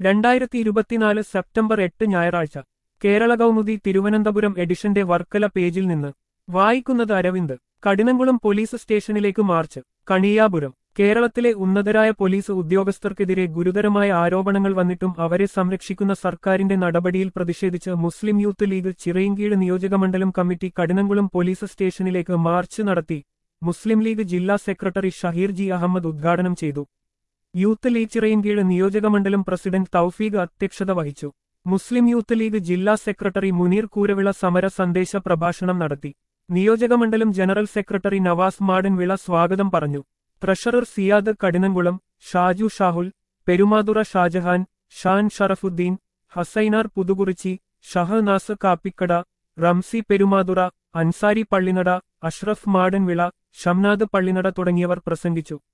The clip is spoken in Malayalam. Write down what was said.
രണ്ടായിരത്തി ഇരുപത്തിനാല് സെപ്റ്റംബർ എട്ട് ഞായറാഴ്ച കേരള കൗമുദി തിരുവനന്തപുരം എഡിഷന്റെ വർക്കല പേജിൽ നിന്ന് വായിക്കുന്നത് അരവിന്ദ് കഠിനംകുളം പോലീസ് സ്റ്റേഷനിലേക്ക് മാർച്ച് കണിയാപുരം കേരളത്തിലെ ഉന്നതരായ പോലീസ് ഉദ്യോഗസ്ഥർക്കെതിരെ ഗുരുതരമായ ആരോപണങ്ങൾ വന്നിട്ടും അവരെ സംരക്ഷിക്കുന്ന സർക്കാരിന്റെ നടപടിയിൽ പ്രതിഷേധിച്ച് മുസ്ലിം യൂത്ത് ലീഗ് ചിറയിൻകീഴ് നിയോജകമണ്ഡലം കമ്മിറ്റി കഠിനംകുളം പോലീസ് സ്റ്റേഷനിലേക്ക് മാർച്ച് നടത്തി മുസ്ലിം ലീഗ് ജില്ലാ സെക്രട്ടറി ഷഹീർ ജി അഹമ്മദ് ഉദ്ഘാടനം ചെയ്തു യൂത്ത് ലീഗ് ചിറയിൻകീഴ് നിയോജകമണ്ഡലം പ്രസിഡന്റ് തൌഫീഖ് അധ്യക്ഷത വഹിച്ചു മുസ്ലിം യൂത്ത് ലീഗ് ജില്ലാ സെക്രട്ടറി മുനീർ കൂരവിള സമര സന്ദേശ പ്രഭാഷണം നടത്തി നിയോജകമണ്ഡലം ജനറൽ സെക്രട്ടറി നവാസ് മാടൻവിള സ്വാഗതം പറഞ്ഞു ട്രഷറർ സിയാദ് കഠിനംകുളം ഷാജു ഷാഹുൽ പെരുമാതുറ ഷാജഹാൻ ഷാൻ ഷറഫുദ്ദീൻ ഹസൈനാർ പുതുകുറിച്ചി ഷഹനാസ് കാപ്പിക്കട റംസി പെരുമാതുറ അൻസാരി പള്ളിനട അഷ്റഫ് മാടൻവിള ഷംനാദ് പള്ളിനട തുടങ്ങിയവർ പ്രസംഗിച്ചു